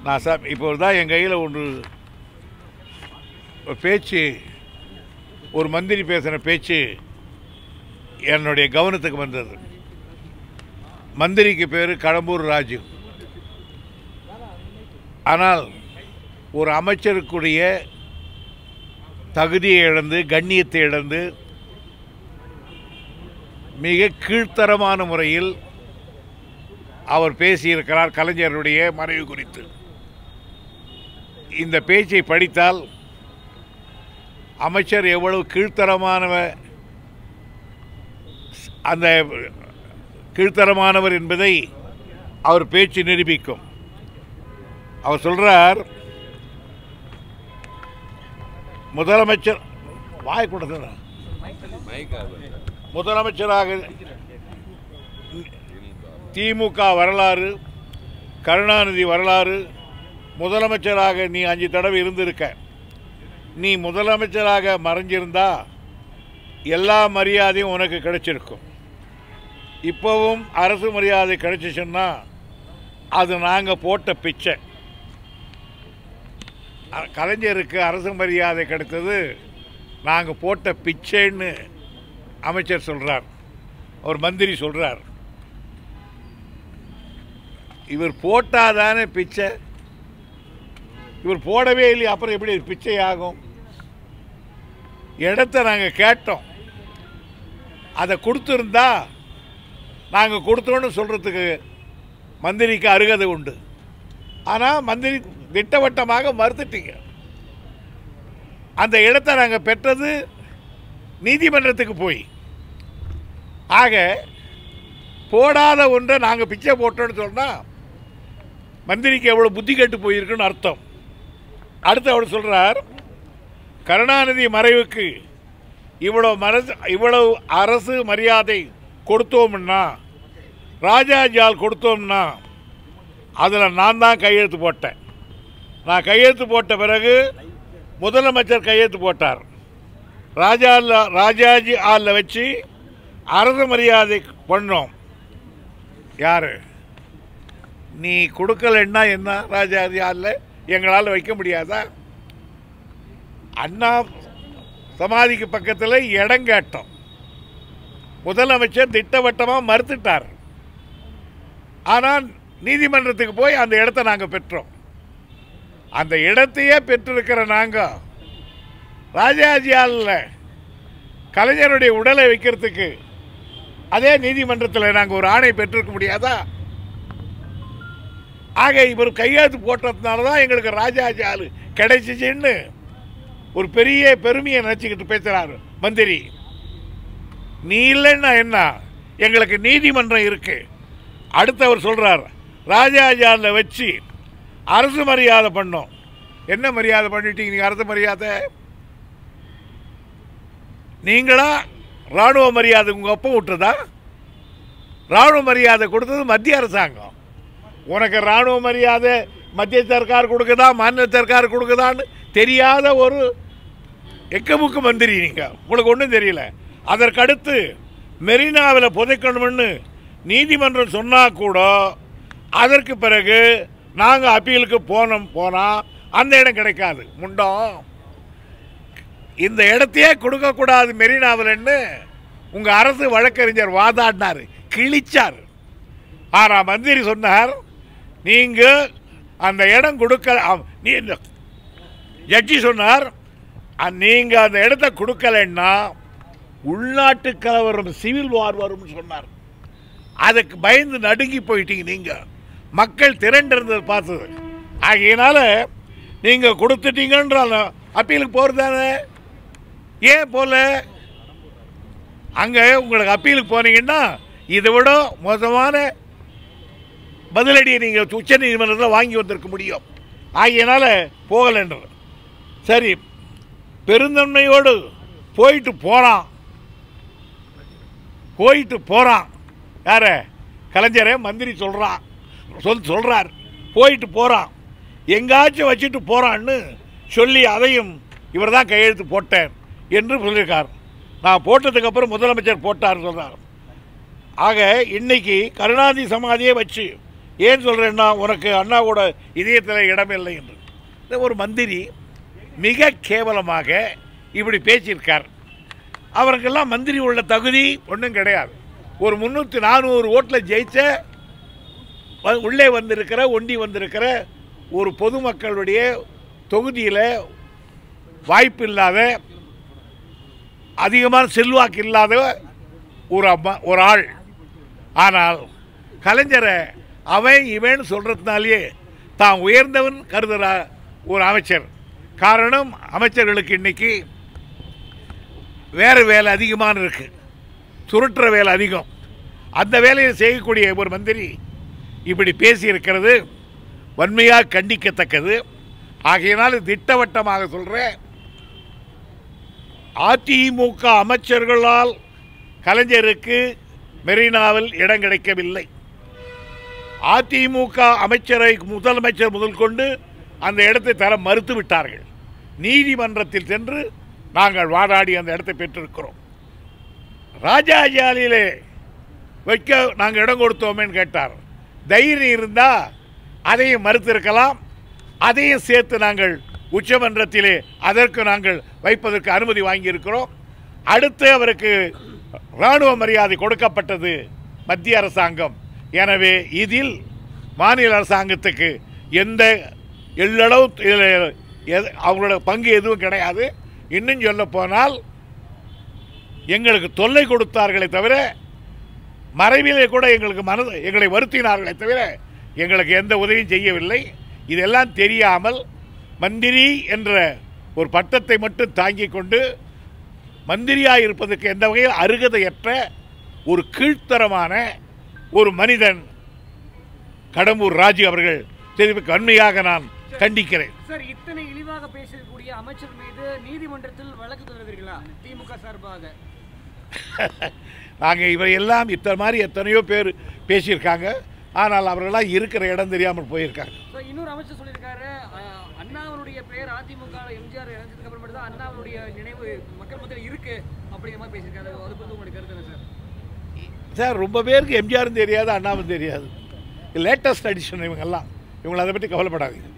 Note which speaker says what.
Speaker 1: நான் சார் இப்போ தான் என் கையில் ஒன்று ஒரு பேச்சு ஒரு மந்திரி பேசின பேச்சு என்னுடைய கவனத்துக்கு வந்தது மந்திரிக்கு பேர் கடம்பூர் ராஜு ஆனால் ஒரு அமைச்சருக்குரிய தகுதியை இழந்து கண்ணியத்தை இழந்து மிக கீழ்த்தரமான முறையில் அவர் பேசியிருக்கிறார் கலைஞருடைய மறைவு குறித்து இந்த பேச்சை படித்தால் அமைச்சர் எவ்வளவு கீழ்த்தரமானவ அந்த கீழ்த்தரமானவர் என்பதை அவர் பேச்சு நிரூபிக்கும் அவர் சொல்றார் முதலமைச்சர் வாய் கொடுத்தா முதலமைச்சராக திமுக வரலாறு கருணாநிதி வரலாறு முதலமைச்சராக நீ அஞ்சு தடவை இருந்திருக்க நீ முதலமைச்சராக மறைஞ்சிருந்தா எல்லா மரியாதையும் உனக்கு கிடைச்சிருக்கும் இப்போவும் அரசு மரியாதை கிடைச்சிச்சுன்னா அது நாங்கள் போட்ட பிச்சை அ- கலைஞருக்கு அரசு மரியாதை கிடைத்தது நாங்கள் போட்ட பிச்சைன்னு அமைச்சர் சொல்கிறார் அவர் மந்திரி சொல்கிறார் இவர் போட்டாதானே பிச்சை இவர் போடவே இல்லையே அப்புறம் எப்படி இது பிச்சை ஆகும் இடத்த நாங்கள் கேட்டோம் அதை கொடுத்துருந்தா நாங்கள் கொடுத்தோன்னு சொல்கிறதுக்கு மந்திரிக்கு அருகதை உண்டு ஆனால் மந்திரி திட்டவட்டமாக மறுத்துட்டீங்க அந்த இடத்தை நாங்கள் பெற்றது நீதிமன்றத்துக்கு போய் ஆக போடாத ஒன்றை நாங்கள் பிச்சை போட்டோன்னு சொன்னால் மந்திரிக்கு எவ்வளோ புத்தி கெட்டு போயிருக்குன்னு அர்த்தம் அடுத்து அவர் சொல்கிறார் கருணாநிதி மறைவுக்கு இவ்வளோ மரசு இவ்வளவு அரசு மரியாதை கொடுத்தோம்னா ராஜாஜால் கொடுத்தோம்னா அதில் நான் தான் கையெழுத்து போட்டேன் நான் கையெழுத்து போட்ட பிறகு முதலமைச்சர் கையெழுத்து போட்டார் ராஜா ராஜாஜி ஆளில் வச்சு அரசு மரியாதை பண்ணோம் யார் நீ கொடுக்கலன்னா என்ன ராஜாஜி ஆளில் எங்களால் வைக்க முடியாதா அண்ணா சமாதிக்கு பக்கத்தில் இடம் கேட்டோம் முதலமைச்சர் திட்டவட்டமாக மறுத்துட்டார் ஆனால் நீதிமன்றத்துக்கு போய் அந்த இடத்த நாங்கள் பெற்றோம் அந்த இடத்தையே பெற்றிருக்கிற நாங்கள் ராஜாஜியால் கலைஞருடைய உடலை வைக்கிறதுக்கு அதே நீதிமன்றத்தில் நாங்கள் ஒரு ஆணை பெற்றிருக்க முடியாதா ஆக இவர் கையெழுத்து போட்டதுனால தான் எங்களுக்கு ராஜாஜி ஆளு கிடைச்சிச்சின்னு ஒரு பெரிய பெருமையை நினச்சிக்கிட்டு பேசுகிறாரு மந்திரி நீ இல்லைன்னா என்ன எங்களுக்கு நீதிமன்றம் இருக்கு அடுத்து அவர் சொல்றார் ராஜாஜால வச்சு அரசு மரியாதை பண்ணோம் என்ன மரியாதை பண்ணிட்டீங்க நீங்க அரசு மரியாதை நீங்களா ராணுவ மரியாதை உங்க அப்பா விட்டுறதா ராணுவ மரியாதை கொடுத்தது மத்திய அரசாங்கம் உனக்கு ராணுவ மரியாதை மத்திய சர்க்கார் கொடுக்குதா மாநில சர்க்கார் கொடுக்குதான்னு தெரியாத ஒரு எக்கமுக்கு மந்திரி நீங்க உங்களுக்கு ஒன்றும் தெரியல அதற்கடுத்து மெரினாவில் புதைக்கணும்னு நீதிமன்றம் சொன்னா கூட அதற்கு பிறகு நாங்கள் அப்பீலுக்கு போனோம் போனால் அந்த இடம் கிடைக்காது முண்டம் இந்த இடத்தையே கொடுக்கக்கூடாது மெரினாவில்னு உங்கள் அரசு வழக்கறிஞர் வாதாடினார் கிழிச்சார் ஆறாம் மந்திரி சொன்னார் நீங்கள் அந்த இடம் கொடுக்க ஆம், நீ ஜட்ஜி சொன்னார் நீங்கள் அந்த இடத்த கொடுக்கலைன்னா உள்நாட்டு கலவரம் சிவில் வார் வரும்னு சொன்னார் அதுக்கு பயந்து நடுங்கி போயிட்டீங்க நீங்கள் மக்கள் திரண்டிருந்ததை பார்த்தது ஆகையினால நீங்கள் கொடுத்துட்டீங்கன்றாலும் அப்பீலுக்கு போகிறது தானே ஏன் போல அங்கே உங்களுக்கு அப்பீலுக்கு போனீங்கன்னா இதை விட மோசமான பதிலடியை நீங்கள் உச்ச நீதிமன்றத்தில் வாங்கி வந்திருக்க முடியும் ஆகையினால போகலைன்றது சரி பெருந்தன்மையோடு போயிட்டு போகிறான் போயிட்டு போகிறான் யார கலைஞரே மந்திரி சொல்கிறான் சொல் சொல்கிறார் போயிட்டு போகிறான் எங்காச்சும் வச்சுட்டு போகிறான்னு சொல்லி அதையும் இவர் தான் கையெழுத்து போட்டேன் என்று சொல்லியிருக்கார் நான் போட்டதுக்கப்புறம் முதலமைச்சர் போட்டார் சொல்கிறார் ஆக இன்னைக்கு கருணாநிதி சமாதியை வச்சு ஏன் சொல்கிறேன்னா உனக்கு அண்ணாவோட இதயத்தில் இடமில்லை என்று இந்த ஒரு மந்திரி மிக கேவலமாக இப்படி பேசியிருக்கார் அவருக்கெல்லாம் மந்திரி உள்ள தகுதி ஒன்றும் கிடையாது ஒரு முந்நூற்றி நானூறு ஓட்டில் ஜெயிச்ச வ- உள்ளே வந்திருக்கிற ஒண்டி வந்திருக்கிற ஒரு பொதுமக்களுடைய தொகுதியில் வாய்ப்பு இல்லாத அதிகமான செல்வாக்கு இல்லாத ஒரு அம்மா ஒரு ஆள் ஆனால் கலைஞரை அவன் இவன் சொல்கிறதுனாலேயே தான் உயர்ந்தவன் கருதுகிற ஒரு அமைச்சர் காரணம் அமைச்சர்களுக்கு இன்னைக்கு வேறு வேலை அதிகமான இருக்கு சுருட்டுற வேலை அதிகம் அந்த வேலையை செய்யக்கூடிய ஒரு மந்திரி இப்படி பேசியிருக்கிறது வன்மையாக கண்டிக்கத்தக்கது ஆகையினால் திட்டவட்டமாக சொல்கிறேன் அதிமுக அமைச்சர்களால் கலைஞருக்கு மெரினாவில் இடம் கிடைக்கவில்லை அதிமுக அமைச்சரை முதலமைச்சர் முதல் கொண்டு அந்த இடத்தை தர மறுத்து விட்டார்கள் நீதிமன்றத்தில் சென்று நாங்கள் வாதாடி அந்த இடத்தை பெற்றிருக்கிறோம் ராஜாஜாலியிலே வைக்க நாங்கள் இடம் கொடுத்தோமேன்னு கேட்டார் தைரியம் இருந்தால் அதையும் மறுத்திருக்கலாம் அதையும் சேர்த்து நாங்கள் உச்சமன்றத்திலே அதற்கு நாங்கள் வைப்பதற்கு அனுமதி வாங்கியிருக்கிறோம் அடுத்து அவருக்கு இராணுவ மரியாதை கொடுக்கப்பட்டது மத்திய அரசாங்கம் எனவே இதில் மாநில அரசாங்கத்துக்கு எந்த எள்ளளவு இதில் எது- அவங்களோட பங்கு எதுவும் கிடையாது இன்னும் சொல்ல போனால் எங்களுக்கு தொல்லை கொடுத்தார்களே தவிர மறைவிலே கூட எங்களுக்கு மனது எங்களை வருத்தினார்களே தவிர எங்களுக்கு எந்த உதவியும் செய்யவில்லை இதெல்லாம் தெரியாமல் மந்திரி என்ற ஒரு பட்டத்தை மட்டும் தாங்கிக் கொண்டு மந்திரியாக இருப்பதற்கு எந்த வகையில் அருகதையற்ற ஒரு கீழ்த்தரமான ஒரு மனிதன் கடம்பூர் ராஜு அவர்கள் தெரிவிக்க வன்மையாக நான் கண்டிக்கிறேன்
Speaker 2: சார் இத்தனை இழிவாக பேசக்கூடிய அமைச்சர் மீது நீதிமன்றத்தில் வழக்கு தொடர்வீர்களா திமுக சார்பாக
Speaker 1: நாங்கள் இவை எல்லாம் இத்தனை மாதிரி எத்தனையோ பேர் பேசியிருக்காங்க ஆனால் அவர்களாம் இருக்கிற இடம் தெரியாமல் போயிருக்காங்க
Speaker 2: ஸோ இன்னொரு அமைச்சர் சொல்லியிருக்காரு அஹ், அண்ணாவினுடைய பெயர் அதிமுக எம்ஜிஆர் இறந்ததுக்கு அப்புறமேட்டு தான் அண்ணாவினுடைய நினைவு மக்கள் மத்தியில் இருக்கு அப்படிங்கிற மாதிரி பேசியிருக்காரு அது குறித்து உங்களுடைய கருத்து என்ன சார்
Speaker 1: சார் ரொம்ப பேருக்கு எம்ஜிஆரும் தெரியாது அண்ணாவும் தெரியாது லேட்டஸ்ட் அடிஷன் இவங்கெல்லாம் இவங்களை அதை பற்றி கவலைப்படாதீங்க